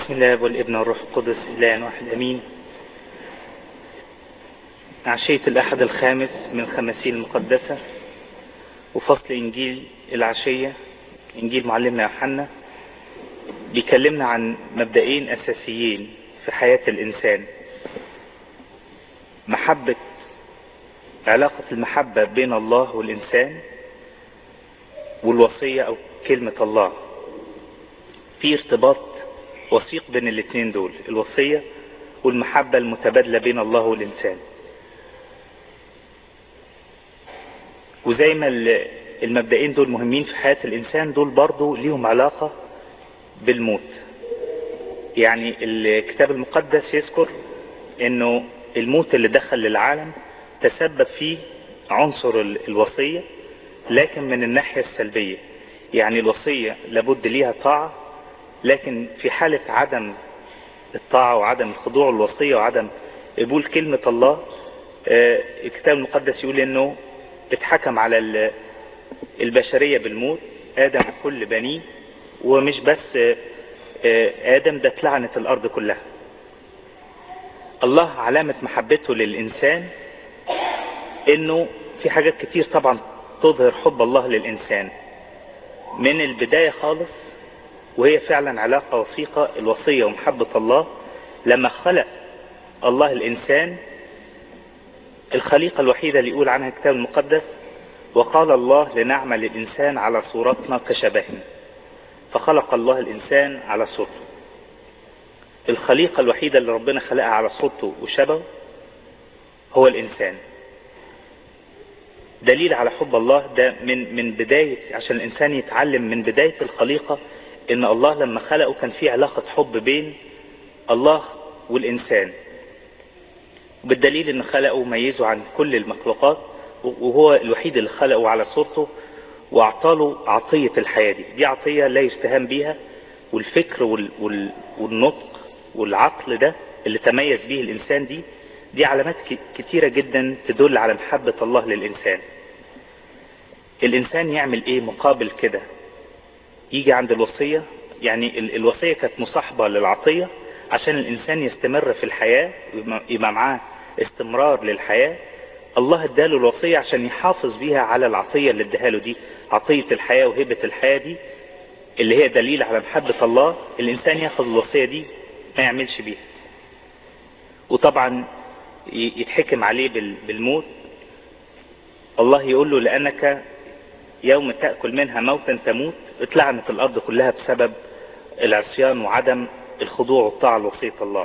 بسم الله والابن والروح القدس إله واحد أمين عشية الأحد الخامس من خمسين المقدسة وفصل إنجيل العشية إنجيل معلمنا يوحنا بيكلمنا عن مبدئين أساسيين في حياة الإنسان محبة علاقة المحبة بين الله والإنسان والوصية أو كلمة الله في ارتباط وثيق بين الاثنين دول الوصية والمحبة المتبادلة بين الله والإنسان وزي ما المبدئين دول مهمين في حياة الإنسان دول برضو ليهم علاقة بالموت يعني الكتاب المقدس يذكر انه الموت اللي دخل للعالم تسبب فيه عنصر الوصية لكن من الناحية السلبية يعني الوصية لابد ليها طاعة لكن في حالة عدم الطاعة وعدم الخضوع للوصية وعدم قبول كلمة الله الكتاب المقدس يقول انه اتحكم على البشرية بالموت ادم كل بنيه ومش بس ادم ده اتلعنت الارض كلها الله علامة محبته للانسان انه في حاجات كتير طبعا تظهر حب الله للانسان من البداية خالص وهي فعلا علاقة وثيقة الوصية ومحبة الله لما خلق الله الإنسان الخليقة الوحيدة اللي يقول عنها الكتاب المقدس وقال الله لنعمل الإنسان على صورتنا كشبهنا فخلق الله الإنسان على صورته الخليقة الوحيدة اللي ربنا خلقها على صورته وشبهه هو الإنسان دليل على حب الله ده من من بداية عشان الإنسان يتعلم من بداية الخليقة ان الله لما خلقه كان في علاقة حب بين الله والانسان بالدليل ان خلقه وميزه عن كل المخلوقات وهو الوحيد اللي خلقه على صورته واعطاله عطية الحياة دي دي عطية لا يستهان بيها والفكر وال وال والنطق والعقل ده اللي تميز به الانسان دي دي علامات كتيرة جدا تدل على محبة الله للانسان الانسان يعمل ايه مقابل كده يجي عند الوصية يعني الوصية كانت مصاحبة للعطية عشان الإنسان يستمر في الحياة يبقى معاه استمرار للحياة الله اداله الوصية عشان يحافظ بيها على العطية اللي اداها له دي عطية الحياة وهبة الحياة دي اللي هي دليل على محبة الله الإنسان ياخذ الوصية دي ما يعملش بيها وطبعا يتحكم عليه بالموت الله يقول له لأنك يوم تأكل منها موتا تموت اتلعنت الأرض كلها بسبب العصيان وعدم الخضوع والطاعة لوصية الله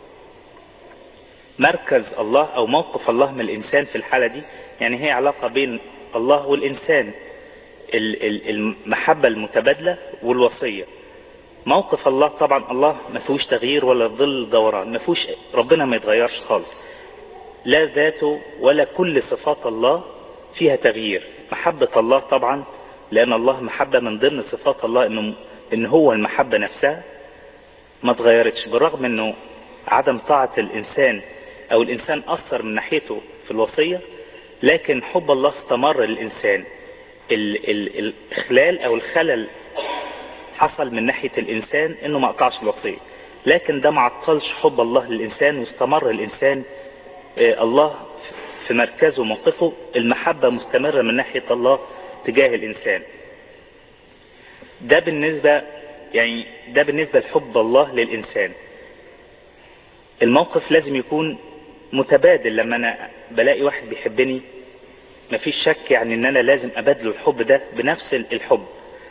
مركز الله أو موقف الله من الإنسان في الحالة دي يعني هي علاقة بين الله والإنسان المحبة المتبادلة والوصية موقف الله طبعا الله ما فيهوش تغيير ولا ظل دوران ما فيهوش ربنا ما يتغيرش خالص لا ذاته ولا كل صفات الله فيها تغيير محبة الله طبعا لأن الله محبة من ضمن صفات الله إنه إن هو المحبة نفسها ما تغيرتش بالرغم إنه عدم طاعة الإنسان أو الإنسان أثر من ناحيته في الوصية لكن حب الله استمر للإنسان ال ال الإخلال أو الخلل حصل من ناحية الإنسان إنه ما قطعش الوصية لكن ده ما عطلش حب الله للإنسان واستمر الإنسان آه الله في مركزه وموقفه المحبة مستمرة من ناحية الله تجاه الإنسان ده بالنسبة يعني ده بالنسبة لحب الله للإنسان الموقف لازم يكون متبادل لما أنا بلاقي واحد بيحبني مفيش شك يعني ان انا لازم ابادله الحب ده بنفس الحب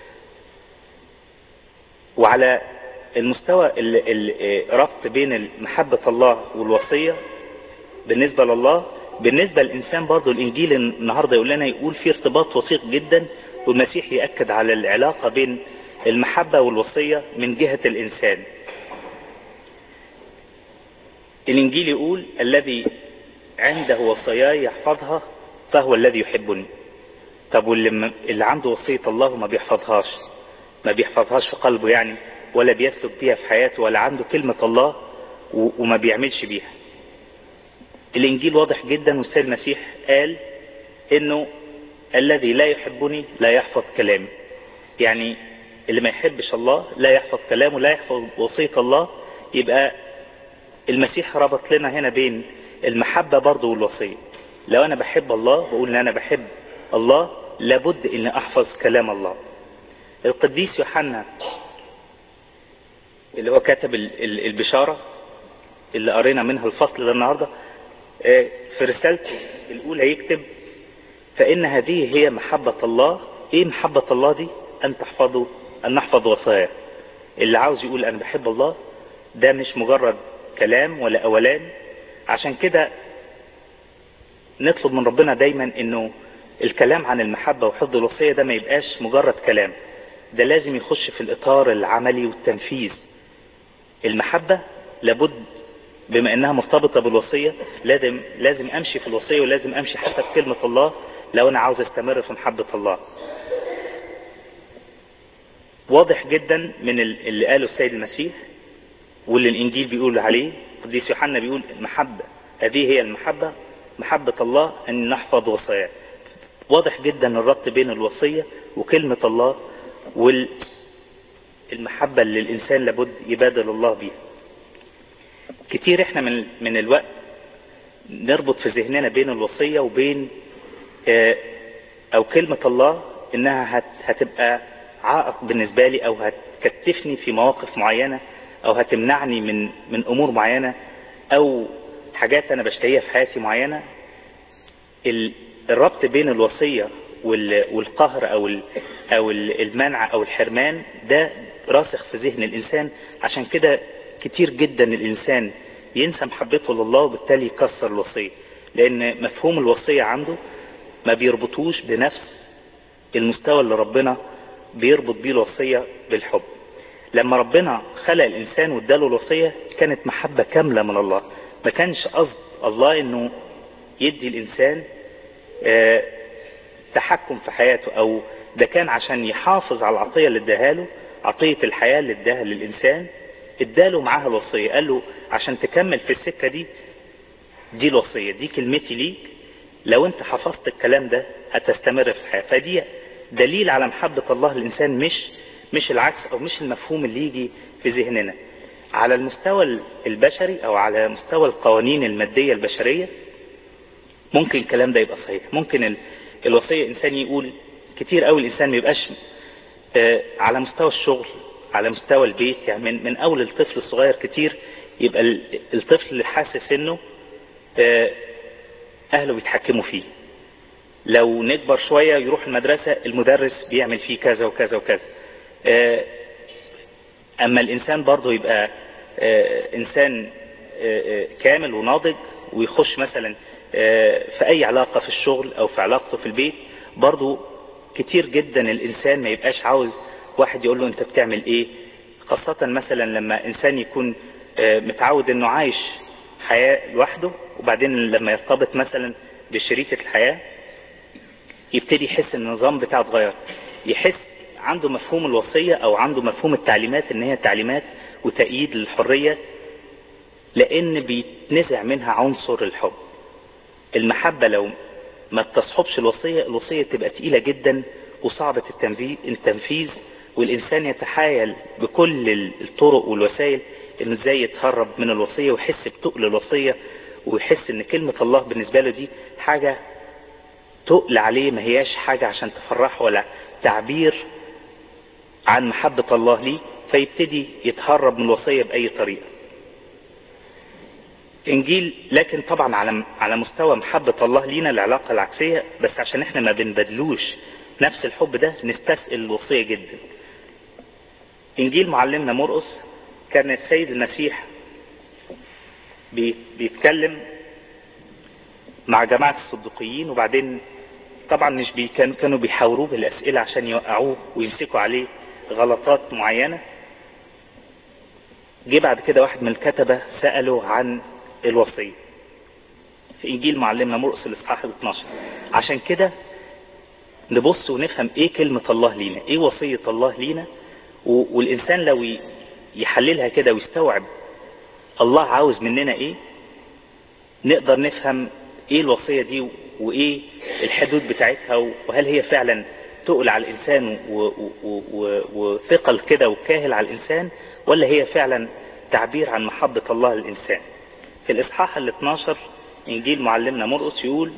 وعلى المستوى الربط بين محبة الله والوصية بالنسبة لله بالنسبة للإنسان برضو الإنجيل النهاردة يقول لنا يقول في ارتباط وثيق جدا والمسيح يأكد على العلاقة بين المحبة والوصية من جهة الإنسان الإنجيل يقول الذي عنده وصاياي يحفظها فهو الذي يحبني طب واللي اللي عنده وصية الله وما بيحفظهاش ما بيحفظهاش في قلبه يعني ولا بيسلك بيها في حياته ولا عنده كلمة الله وما بيعملش بيها الانجيل واضح جدا والسيد المسيح قال انه الذي لا يحبني لا يحفظ كلامي يعني اللي ما يحبش الله لا يحفظ كلامه لا يحفظ وصية الله يبقى المسيح ربط لنا هنا بين المحبة برضه والوصية لو انا بحب الله بقول ان انا بحب الله لابد ان احفظ كلام الله القديس يوحنا اللي هو كتب البشارة اللي قرينا منها الفصل ده النهاردة في رسالته الاولى يكتب فان هذه هي محبة الله ايه محبة الله دي ان تحفظوا ان نحفظ وصاياه اللي عاوز يقول انا بحب الله ده مش مجرد كلام ولا اولان عشان كده نطلب من ربنا دايما انه الكلام عن المحبة وحفظ الوصية ده ما يبقاش مجرد كلام ده لازم يخش في الاطار العملي والتنفيذ المحبة لابد بما انها مرتبطة بالوصية لازم لازم امشي في الوصية ولازم امشي حسب كلمة الله لو انا عاوز استمر في محبة الله واضح جدا من اللي قاله السيد المسيح واللي الانجيل بيقول عليه القديس يوحنا بيقول المحبة هذه هي المحبة محبة الله ان نحفظ وصاياه واضح جدا الربط بين الوصية وكلمة الله والمحبة اللي الانسان لابد يبادل الله بيها كتير احنا من من الوقت نربط في ذهننا بين الوصية وبين اه او كلمة الله انها هت هتبقى عائق بالنسبة لي او هتكتفني في مواقف معينة او هتمنعني من من امور معينة او حاجات انا بشتهيها في حياتي معينة الربط بين الوصية والقهر او او المنع او الحرمان ده راسخ في ذهن الانسان عشان كده كتير جدا الانسان ينسى محبته لله وبالتالي يكسر الوصية لان مفهوم الوصية عنده ما بيربطوش بنفس المستوى اللي ربنا بيربط بيه الوصية بالحب لما ربنا خلق الانسان واداله الوصية كانت محبة كاملة من الله ما كانش قصد الله انه يدي الانسان اه تحكم في حياته او ده كان عشان يحافظ على العطية اللي اداها له عطية الحياة اللي اداها للانسان اداله معاها الوصية قال له عشان تكمل في السكة دي دي الوصية دي كلمتي ليك لو انت حفظت الكلام ده هتستمر في الحياة فدي دليل على محبة الله للإنسان مش مش العكس او مش المفهوم اللي يجي في ذهننا على المستوى البشري او على مستوى القوانين المادية البشرية ممكن الكلام ده يبقى صحيح ممكن ال... الوصية انسان يقول كتير قوي الانسان ما يبقاش آه على مستوى الشغل على مستوى البيت يعني من, من اول الطفل الصغير كتير يبقى الطفل اللي حاسس انه آه اهله بيتحكموا فيه لو نكبر شوية يروح المدرسة المدرس بيعمل فيه كذا وكذا وكذا آه اما الانسان برضه يبقى انسان كامل وناضج ويخش مثلا في اي علاقة في الشغل او في علاقته في البيت برضه كتير جدا الانسان ما يبقاش عاوز واحد يقول له انت بتعمل ايه خاصة مثلا لما انسان يكون متعود انه عايش حياة لوحده وبعدين لما يرتبط مثلا بشريكة الحياة يبتدي يحس ان النظام بتاعه اتغير يحس عنده مفهوم الوصية او عنده مفهوم التعليمات ان هي تعليمات وتأييد للحرية لان بيتنزع منها عنصر الحب المحبة لو ما تصحبش الوصية الوصية تبقى تقيلة جدا وصعبة التنفيذ والإنسان يتحايل بكل الطرق والوسائل إنه إزاي يتهرب من الوصية ويحس بتقل الوصية ويحس إن كلمة الله بالنسبة له دي حاجة تقل عليه ما هياش حاجة عشان تفرحه ولا تعبير عن محبة الله ليه فيبتدي يتهرب من الوصية بأي طريقة انجيل لكن طبعا على على مستوى محبة الله لينا العلاقة العكسية بس عشان احنا ما بنبدلوش نفس الحب ده نستسئل الوصية جدا انجيل معلمنا مرقس كان السيد المسيح بي بيتكلم مع جماعة الصدقيين وبعدين طبعا مش بي كانوا كانوا بيحاوروه بالاسئلة عشان يوقعوه ويمسكوا عليه غلطات معينة جه بعد كده واحد من الكتبة سأله عن الوصية في انجيل معلمنا مرقس الاصحاح 12 عشان كده نبص ونفهم ايه كلمة الله لينا ايه وصية الله لينا والانسان لو يحللها كده ويستوعب الله عاوز مننا ايه نقدر نفهم ايه الوصية دي وايه الحدود بتاعتها وهل هي فعلا تقل على الانسان وثقل كده وكاهل على الانسان ولا هي فعلا تعبير عن محبة الله للإنسان في الإصحاح ال 12 إنجيل معلمنا مرقس يقول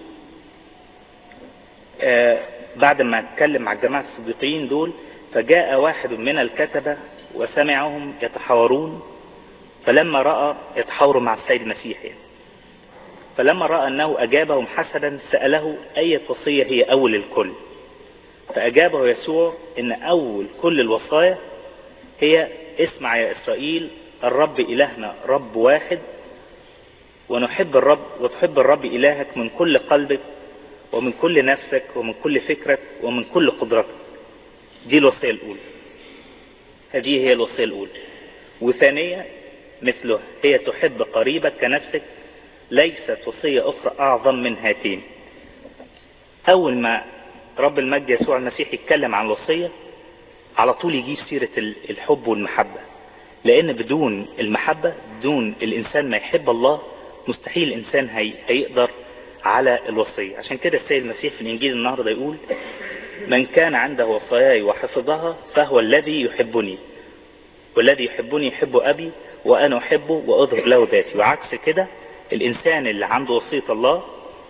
آه بعد ما اتكلم مع الجماعة الصديقين دول فجاء واحد من الكتبة وسمعهم يتحاورون فلما رأى يتحاوروا مع السيد المسيح يعني فلما رأى أنه أجابهم حسنا سأله أي وصية هي أول الكل فأجابه يسوع إن أول كل الوصايا هي اسمع يا إسرائيل الرب إلهنا رب واحد ونحب الرب وتحب الرب إلهك من كل قلبك ومن كل نفسك ومن كل فكرك ومن كل قدرتك دي الوصية الأولى هذه هي الوصية الأولى وثانية مثله هي تحب قريبك كنفسك ليست وصية أخرى أعظم من هاتين أول ما رب المجد يسوع المسيح يتكلم عن الوصية على طول يجيب سيرة الحب والمحبة لأن بدون المحبة بدون الإنسان ما يحب الله مستحيل الإنسان هي هيقدر على الوصية عشان كده السيد المسيح في الإنجيل النهاردة يقول من كان عنده وصاياي وحفظها فهو الذي يحبني والذي يحبني يحب أبي وأنا أحبه وأظهر له ذاتي وعكس كده الإنسان اللي عنده وصية الله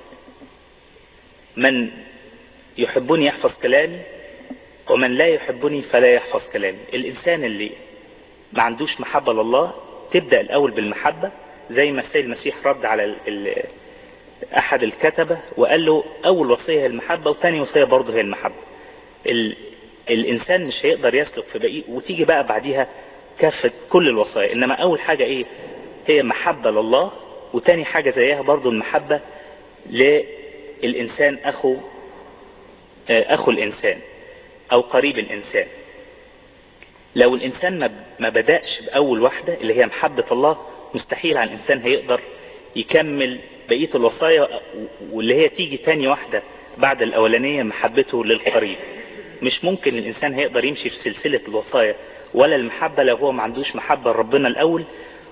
من يحبني يحفظ كلامي ومن لا يحبني فلا يحفظ كلامي الإنسان اللي ما عندوش محبة لله تبدأ الأول بالمحبة زي ما السيد المسيح رد على ال ال أحد الكتبة وقال له أول وصية هي المحبة وثاني وصية برضه هي المحبة ال الإنسان مش هيقدر يسلك في بقيه وتيجي بقى بعديها كافة كل الوصايا إنما أول حاجة إيه هي محبة لله وتاني حاجة زيها برضه المحبة للإنسان أخو أخو الإنسان أو قريب الإنسان لو الإنسان ما بدأش بأول واحدة اللي هي محبة الله مستحيل على الإنسان هيقدر يكمل بقية الوصايا واللي هي تيجي تاني واحدة بعد الأولانية محبته للقريب مش ممكن الإنسان هيقدر يمشي في سلسلة الوصايا ولا المحبة لو هو ما عندوش محبة لربنا الأول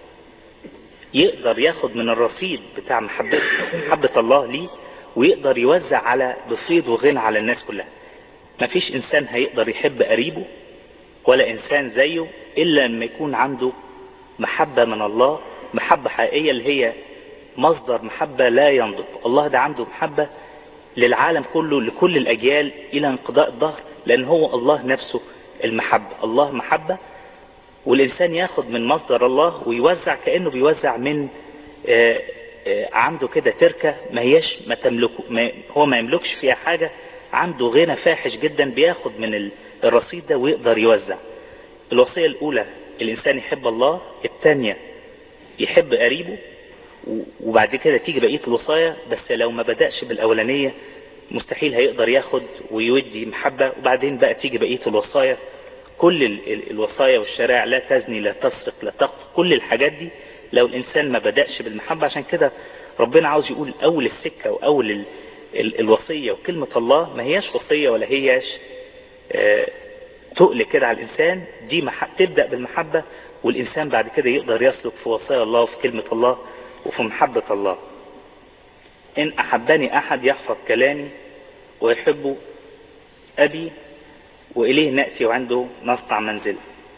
يقدر ياخد من الرصيد بتاع محبة, محبة الله ليه ويقدر يوزع على بصيد وغنى على الناس كلها مفيش إنسان هيقدر يحب قريبه ولا إنسان زيه إلا لما يكون عنده محبة من الله محبة حقيقية اللي هي مصدر محبة لا ينضب الله ده عنده محبة للعالم كله لكل الأجيال إلى انقضاء الظهر لأن هو الله نفسه المحبة الله محبة والإنسان ياخد من مصدر الله ويوزع كأنه بيوزع من آآ آآ عنده كده تركة ما هيش ما تملكه ما هو ما يملكش فيها حاجة عنده غنى فاحش جدا بياخد من الرصيد ده ويقدر يوزع الوصية الأولى الإنسان يحب الله الثانية يحب قريبه وبعد كده تيجي بقية الوصايا بس لو ما بدأش بالأولانية مستحيل هيقدر ياخد ويودي محبة وبعدين بقى تيجي بقية الوصايا كل الوصايا والشرائع لا تزني لا تسرق لا تقتل كل الحاجات دي لو الإنسان ما بدأش بالمحبة عشان كده ربنا عاوز يقول أول السكة وأول ال ال الوصية وكلمة الله ما هياش وصية ولا هياش آه تقل كده على الإنسان دي محب تبدأ بالمحبة والإنسان بعد كده يقدر يسلك في وصايا الله وفي كلمة الله وفي محبة الله إن أحبني أحد يحفظ كلامي ويحب أبي وإليه نأتي وعنده نصنع منزل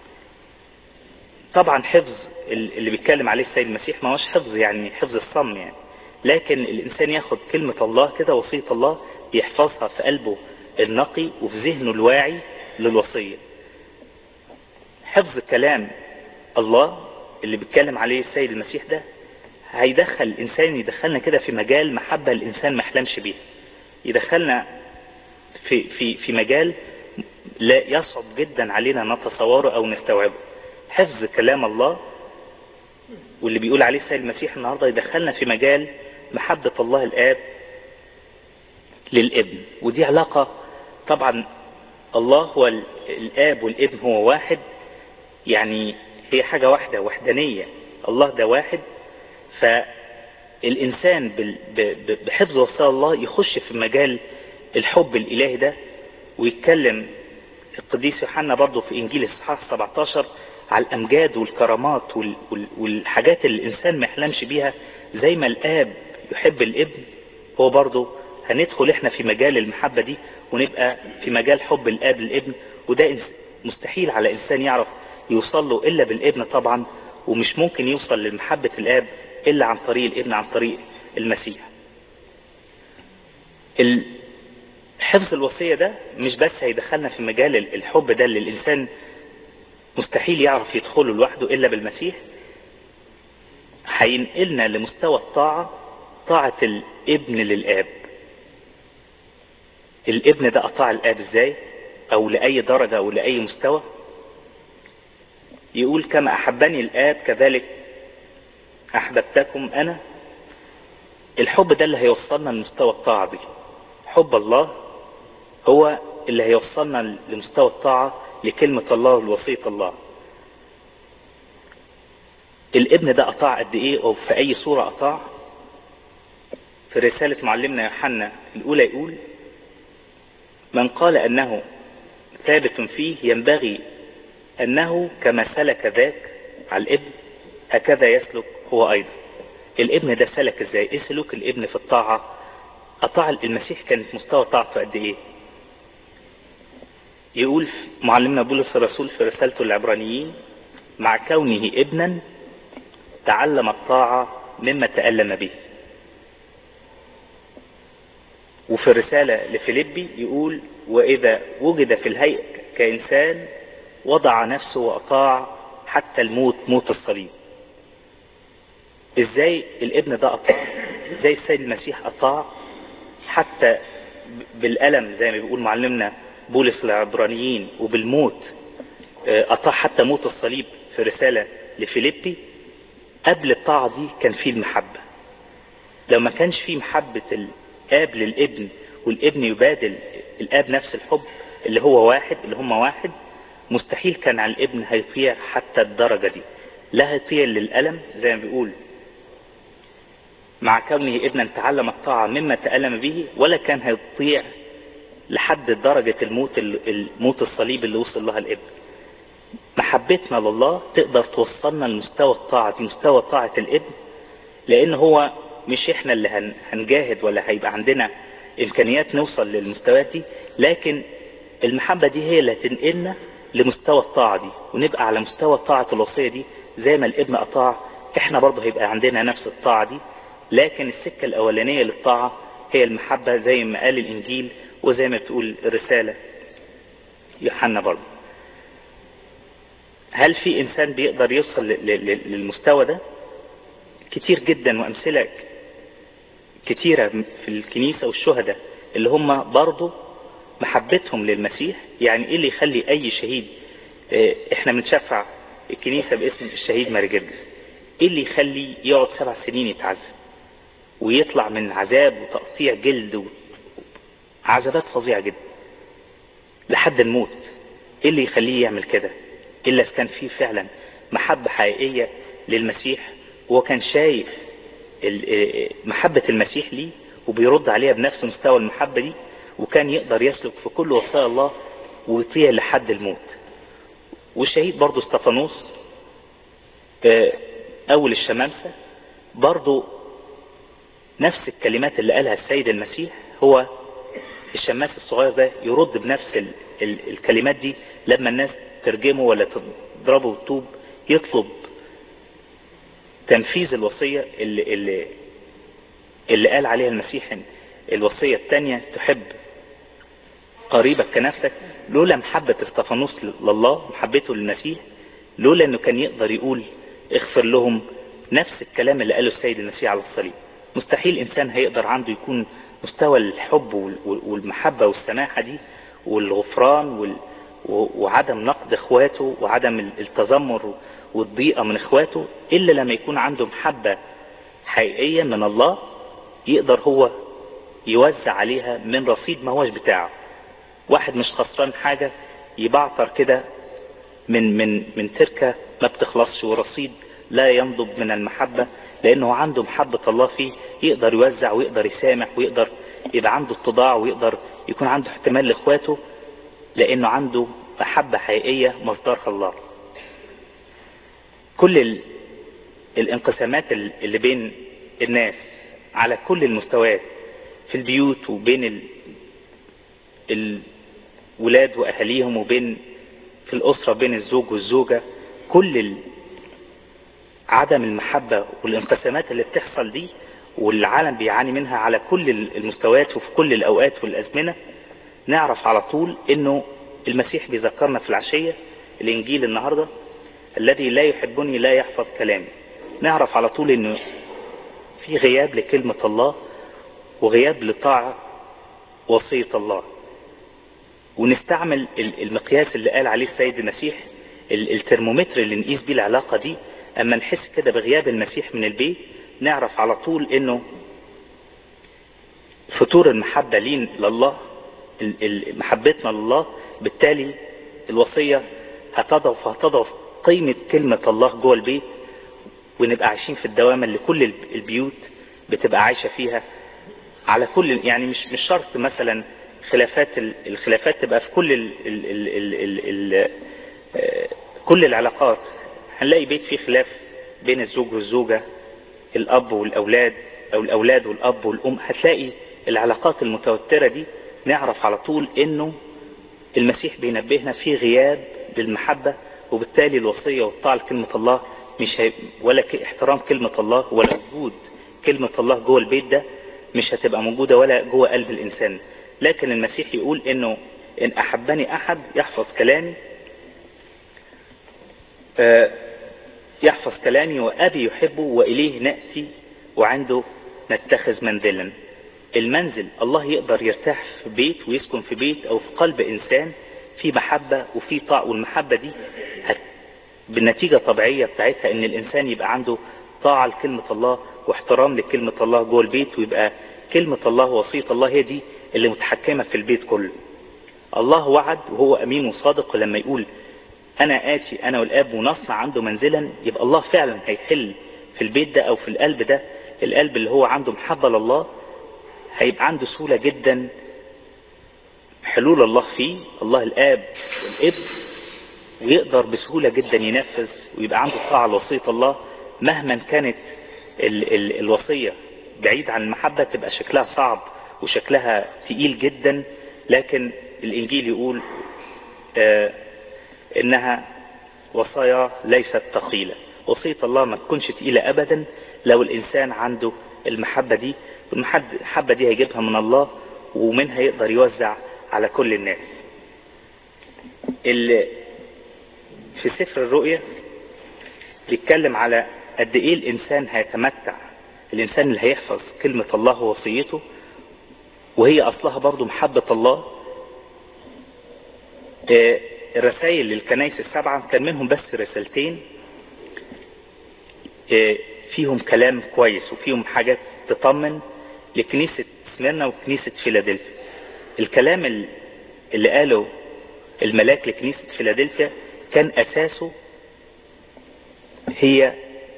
طبعا حفظ اللي بيتكلم عليه السيد المسيح ما هوش حفظ يعني حفظ الصم يعني لكن الإنسان ياخد كلمة الله كده وصية الله يحفظها في قلبه النقي وفي ذهنه الواعي للوصية حفظ كلام الله اللي بيتكلم عليه السيد المسيح ده هيدخل الإنسان يدخلنا كده في مجال محبة الإنسان ما يحلمش بيها يدخلنا في, في, في مجال لا يصعب جدا علينا نتصوره أو نستوعبه حفظ كلام الله واللي بيقول عليه السيد المسيح النهاردة يدخلنا في مجال محبة الله الآب للابن ودي علاقة طبعا الله هو الآب والابن هو واحد يعني هي حاجة واحدة وحدانية الله ده واحد فالإنسان بحفظ وصايا الله يخش في مجال الحب الإلهي ده ويتكلم القديس يوحنا برضه في إنجيل الصحاح 17 على الأمجاد والكرامات والحاجات اللي الإنسان ما يحلمش بيها زي ما الآب يحب الابن هو برضه هندخل احنا في مجال المحبة دي ونبقى في مجال حب الآب للابن وده مستحيل على إنسان يعرف يوصل له إلا بالابن طبعا ومش ممكن يوصل لمحبة الاب الا عن طريق الابن عن طريق المسيح حفظ الوصية ده مش بس هيدخلنا في مجال الحب ده اللي الانسان مستحيل يعرف يدخله لوحده الا بالمسيح هينقلنا لمستوى الطاعة طاعة الابن للاب الابن ده اطاع الاب ازاي او لاي درجة او لاي مستوى يقول كما احبني الاب كذلك احببتكم انا الحب ده اللي هيوصلنا لمستوى الطاعة دي حب الله هو اللي هيوصلنا لمستوى الطاعة لكلمة الله ولوصية الله الابن ده اطاع قد ايه او في اي صورة اطاع في رسالة معلمنا يوحنا الاولى يقول من قال انه ثابت فيه ينبغي انه كما سلك ذاك على الابن هكذا يسلك هو ايضا الابن ده سلك ازاي ايه سلوك الابن في الطاعة اطاع المسيح كانت مستوى طاعته قد ايه يقول معلمنا بولس الرسول في رسالته العبرانيين مع كونه ابنا تعلم الطاعة مما تألم به وفي الرسالة لفيليبي يقول وإذا وجد في الهيئة كإنسان وضع نفسه وأطاع حتى الموت موت الصليب ازاي الابن ده أطاع ازاي السيد المسيح أطاع حتى بالألم زي ما بيقول معلمنا بولس العبرانيين وبالموت أطاع حتى موت الصليب في رسالة لفيليبي قبل الطاعة دي كان فيه المحبة لو ما كانش فيه محبة الآب للابن والابن يبادل الآب نفس الحب اللي هو واحد اللي هم واحد مستحيل كان على الابن هيطيع حتى الدرجة دي لا هيطيع للألم زي ما بيقول مع كونه ابنا تعلم الطاعة مما تألم به ولا كان هيطيع لحد درجة الموت الموت الصليب اللي وصل لها الابن محبتنا لله تقدر توصلنا لمستوى الطاعة دي مستوى طاعة الابن لان هو مش احنا اللي هنجاهد ولا هيبقى عندنا امكانيات نوصل للمستويات دي لكن المحبة دي هي اللي هتنقلنا لمستوى الطاعة دي ونبقى على مستوى طاعة الوصية دي زي ما الابن اطاع احنا برضه هيبقى عندنا نفس الطاعة دي لكن السكة الاولانية للطاعة هي المحبة زي ما قال الانجيل وزي ما بتقول الرسالة يوحنا برضه هل في انسان بيقدر يوصل للمستوى ده كتير جدا وامثلة كتيرة في الكنيسة والشهداء اللي هم برضه محبتهم للمسيح يعني ايه اللي يخلي اي شهيد اه احنا بنشفع الكنيسة باسم الشهيد ماري جرجس ايه اللي يخلي يقعد سبع سنين يتعذب ويطلع من عذاب وتقطيع جلد عذابات فظيعة جدا لحد الموت ايه اللي يخليه يعمل كده الا اذا كان فيه فعلا محبة حقيقية للمسيح وهو كان شايف محبة المسيح ليه وبيرد عليها بنفس مستوى المحبة دي وكان يقدر يسلك في كل وصايا الله ويطيع لحد الموت والشهيد برضو استفانوس اول الشمامسة برضو نفس الكلمات اللي قالها السيد المسيح هو الشماس الصغير ده يرد بنفس ال ال الكلمات دي لما الناس ترجمه ولا تضربه وتوب يطلب تنفيذ الوصية اللي, اللي, اللي قال عليها المسيح الوصية الثانية تحب قريبك كنفسك لولا محبة استفانوس لله محبته للمسيح لولا انه كان يقدر يقول اغفر لهم نفس الكلام اللي قاله السيد المسيح على الصليب مستحيل انسان هيقدر عنده يكون مستوى الحب والمحبة والسماحة دي والغفران وعدم نقد اخواته وعدم التذمر والضيقة من اخواته الا لما يكون عنده محبة حقيقية من الله يقدر هو يوزع عليها من رصيد ما هوش بتاعه واحد مش خسران حاجة يبعثر كده من من من تركة ما بتخلصش ورصيد لا ينضب من المحبة لانه عنده محبة الله فيه يقدر يوزع ويقدر يسامح ويقدر يبقى عنده اتضاع ويقدر يكون عنده احتمال لاخواته لانه عنده محبة حقيقية مصدرها الله كل الانقسامات اللي بين الناس على كل المستويات في البيوت وبين الولاد واهاليهم وبين في الاسرة بين الزوج والزوجة كل عدم المحبة والانقسامات اللي بتحصل دي والعالم بيعاني منها على كل المستويات وفي كل الأوقات والأزمنة نعرف على طول انه المسيح بيذكرنا في العشية الانجيل النهاردة الذي لا يحبني لا يحفظ كلامي نعرف على طول انه في غياب لكلمة الله وغياب لطاعة وصية الله ونستعمل المقياس اللي قال عليه السيد المسيح الترمومتر اللي نقيس بيه العلاقة دي اما نحس كده بغياب المسيح من البيت نعرف على طول انه فطور المحبة لين لله محبتنا لله بالتالي الوصية هتضعف هتضعف قيمة كلمة الله جوه البيت ونبقى عايشين في الدوامة اللي كل البيوت بتبقى عايشة فيها على كل يعني مش مش شرط مثلا خلافات الخلافات تبقى في كل ال ال ال ال ال كل العلاقات هنلاقي بيت فيه خلاف بين الزوج والزوجة الأب والأولاد أو الأولاد والأب والأم هتلاقي العلاقات المتوترة دي نعرف على طول انه المسيح بينبهنا في غياب للمحبة وبالتالي الوصية والطاعة لكلمة الله مش هي ولا احترام كلمة الله ولا وجود كلمة الله جوه البيت ده مش هتبقى موجودة ولا جوه قلب الإنسان لكن المسيح يقول انه ان احبني احد يحفظ كلامي يحفظ كلامي وابي يحبه واليه نأتي وعنده نتخذ منزلا المنزل الله يقدر يرتاح في بيت ويسكن في بيت او في قلب انسان في محبة وفي طاعة والمحبة دي هت... بالنتيجة الطبيعية بتاعتها ان الانسان يبقى عنده طاعة لكلمة الله واحترام لكلمة الله جوه البيت ويبقى كلمة الله ووصية الله هي دي اللي متحكمة في البيت كله الله وعد وهو امين وصادق لما يقول انا اتي انا والاب ونصنع عنده منزلا يبقى الله فعلا هيحل في البيت ده او في القلب ده القلب اللي هو عنده محبة لله هيبقى عنده سهولة جدا حلول الله فيه الله الآب والابن ويقدر بسهولة جدا ينفذ ويبقى عنده طاعة لوصية الله مهما كانت ال ال الوصية بعيد عن المحبة تبقى شكلها صعب وشكلها تقيل جدا لكن الإنجيل يقول آه إنها وصايا ليست ثقيلة وصية الله ما تكونش تقيلة أبدا لو الإنسان عنده المحبة دي والمحبة دي هيجيبها من الله ومنها يقدر يوزع على كل الناس اللي في سفر الرؤية بيتكلم على قد ايه الانسان هيتمتع الانسان اللي هيحفظ كلمة الله ووصيته وهي اصلها برضو محبة الله الرسائل للكنائس السبعة كان منهم بس رسالتين فيهم كلام كويس وفيهم حاجات تطمن لكنيسة سميرنا وكنيسة فيلادلفيا الكلام اللي قاله الملاك لكنيسة فيلادلفيا كان أساسه هي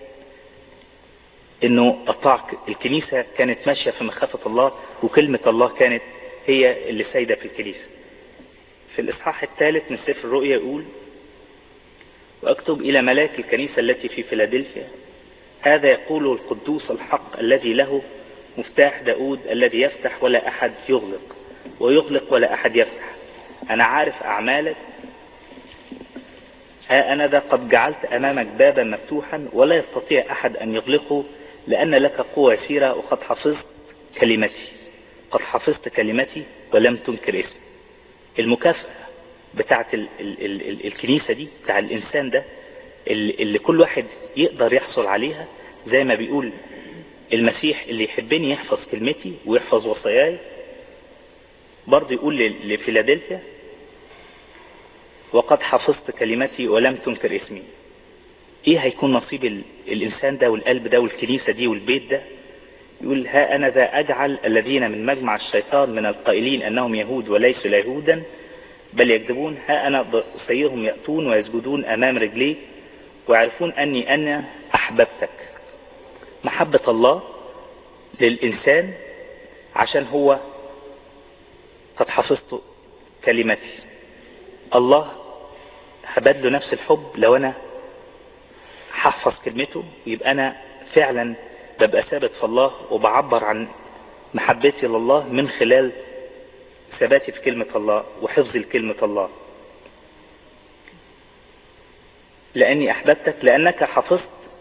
انه الطاعة الكنيسة كانت ماشية في مخافة الله وكلمة الله كانت هي اللي سايدة في الكنيسة في الإصحاح الثالث من سفر الرؤيا يقول وأكتب إلى ملاك الكنيسة التي في فيلادلفيا هذا يقول القدوس الحق الذي له مفتاح داود الذي يفتح ولا أحد يغلق ويغلق ولا أحد يفتح أنا عارف أعمالك ها أنا ذا قد جعلت أمامك بابا مفتوحا ولا يستطيع أحد أن يغلقه لأن لك قوة يسيرة وقد حفظت كلمتي قد حفظت كلمتي ولم تنكر اسمي المكافأة بتاعت ال ال ال ال الكنيسة دي بتاع الإنسان ده اللي, اللي كل واحد يقدر يحصل عليها زي ما بيقول المسيح اللي يحبني يحفظ كلمتي ويحفظ وصاياي برضه يقول لفيلادلفيا وقد حفظت كلمتي ولم تنكر اسمي ايه هيكون نصيب ال... الانسان ده والقلب ده والكنيسة دي والبيت ده يقول ها انا ذا اجعل الذين من مجمع الشيطان من القائلين انهم يهود وليسوا يهودا بل يكذبون ها انا اصيرهم يأتون ويسجدون امام رجلي ويعرفون اني انا احببتك محبة الله للانسان عشان هو قد حفظت كلمتي الله هبدله نفس الحب لو انا حفظ كلمته يبقى انا فعلا ببقى ثابت في الله وبعبر عن محبتي لله من خلال ثباتي في كلمة الله وحفظي لكلمة الله لاني احببتك لانك حفظت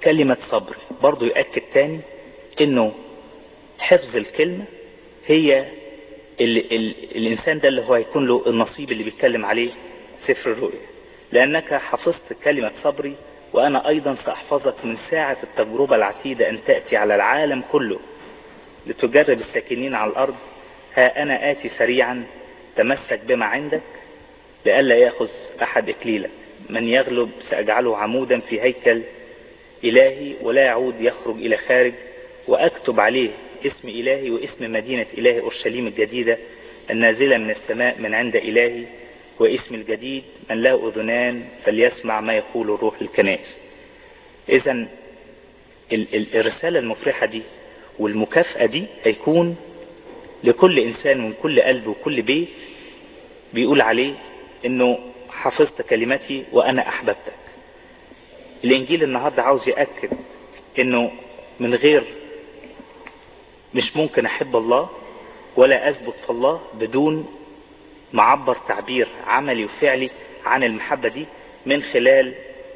كلمة صبر برضو يؤكد تاني انه حفظ الكلمة هي ال ال الانسان ده اللي هو هيكون له النصيب اللي بيتكلم عليه سفر الرؤيا لانك حفظت كلمة صبري وانا ايضا ساحفظك من ساعة التجربة العتيدة ان تأتي على العالم كله لتجرب الساكنين على الارض ها انا اتي سريعا تمسك بما عندك لئلا ياخذ احد اكليلك من يغلب ساجعله عمودا في هيكل الهي ولا يعود يخرج الى خارج واكتب عليه اسم الهي واسم مدينة الهي اورشليم الجديدة النازلة من السماء من عند الهي واسم الجديد من له اذنان فليسمع ما يقول الروح الكنائس اذا الرسالة المفرحة دي والمكافأة دي هيكون لكل انسان من كل قلب وكل بيت بيقول عليه انه حفظت كلمتي وانا احببتك الانجيل النهاردة عاوز يأكد انه من غير مش ممكن احب الله ولا اثبت في الله بدون معبر تعبير عملي وفعلي عن المحبة دي من خلال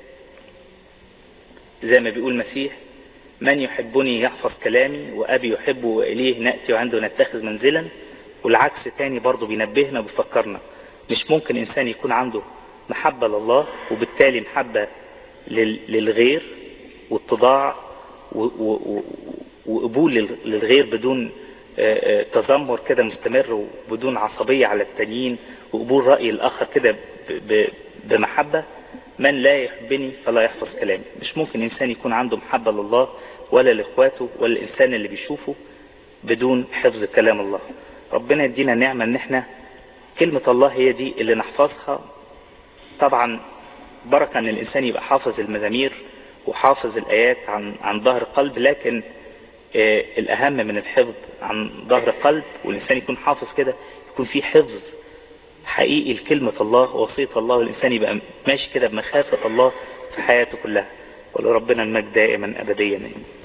زي ما بيقول المسيح من يحبني يحفظ كلامي وابي يحبه واليه نأتي وعنده نتخذ منزلا والعكس تاني برضه بينبهنا وبيفكرنا مش ممكن انسان يكون عنده محبة لله وبالتالي محبة للغير واتضاع وقبول للغير بدون تذمر كده مستمر وبدون عصبية على التانيين وقبول رأي الآخر كده بمحبة من لا يحبني فلا يحفظ كلامي مش ممكن إنسان يكون عنده محبة لله ولا لإخواته ولا الإنسان اللي بيشوفه بدون حفظ كلام الله ربنا يدينا نعمة ان احنا كلمة الله هي دي اللي نحفظها طبعا بركة ان الانسان يبقى حافظ المزامير وحافظ الايات عن عن ظهر قلب لكن آه الاهم من الحفظ عن ظهر قلب والانسان يكون حافظ كده يكون في حفظ حقيقي لكلمة الله ووصية الله والانسان يبقى ماشي كده بمخافة الله في حياته كلها ولربنا المجد دائما ابديا